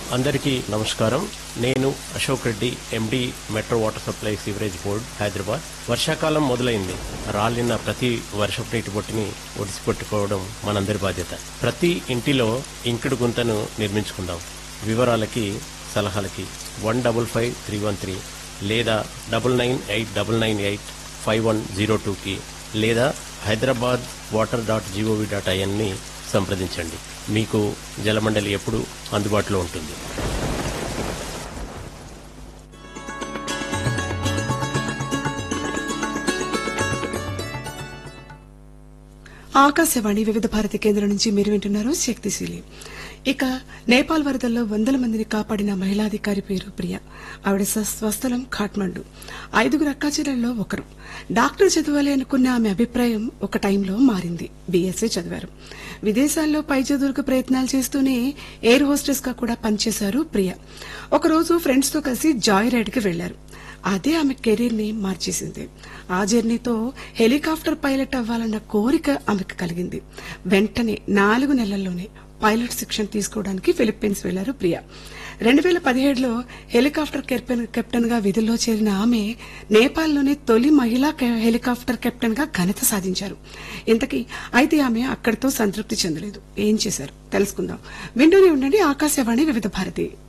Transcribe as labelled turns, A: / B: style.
A: అందరికీ నమస్కారం నేను Ashok Reddy MD metro water supply sewerage board Hyderabad వర్షాకాలం మొదలైంది రాలిన ప్రతి వర్షపు నీటి బొట్టుని ఒడిసి పెట్టుకోవడం మనందరి బాధ్యత ప్రతి ఇంటిలో ఇంకుడు గుంతను నిర్మించుకుందాం వివరాలకి సలహాలకి one double five three one three లేదా double nine eight double nine eight five one zero టూకి లేదా Hyderabad water dot GOV dot ఐఎన్ని సంప్రదించండి మీకు జలమండలి ఎప్పుడు అందుబాటులో ఉంటుంది
B: ఆకాశవాణి వివిధ భారతి కేంద్రం నుంచి మీరు వింటున్నారు శక్తిశీలి ఇక నేపాల్ వరదల్లో వందల మందిని కాపాడిన మహిళాధికారి పేరు ప్రియ ఆవిడ స్వ- స్వస్థలం ఖాట్మండు ఐదుగురు అక్కాచెల్లెల్లో ఒకరు డాక్టర్ చదవాలి అనుకున్న ఆమె అభిప్రాయం ఒక టైంలో మారింది బీఎస్సీ చదివారు విదేశాల్లో పై చదువులకు ప్రయత్నాలు చేస్తూనే ఎయిర్ హోస్టెస్ గా కూడా పనిచేశారు ప్రియ ఒకరోజు ఫ్రెండ్స్ తో కలిసి జాయ్ రైడ్ కి వెళ్లారు అదే ఆమె కెరీర్ ని మార్చేసింది ఆ జర్నీతో హెలికాప్టర్ పైలట్ అవ్వాలన్న కోరిక ఆమెకు కలిగింది వెంటనే నాలుగు నెలల్లోనే పైలట్ శిక్షణ తీసుకోవడానికి ఫిలిప్పీన్స్ వెళ్లారు ప్రియా రెండు వేల పదిహేడులో హెలికాప్టర్ కెప్టెన్ కెప్టెన్ గా విధుల్లో చేరిన ఆమె నేపాల్లోని తొలి మహిళా కె- హెలికాప్టర్ కెప్టెన్ గా ఘనత సాధించారు ఇంతకీ అయితే ఆమె అక్కడితో సంతృప్తి చెందలేదు ఏం చేశారు తెలుసుకుందాం వింటూనే ఉండండి ఆకాశవాణి వివిధ భారతి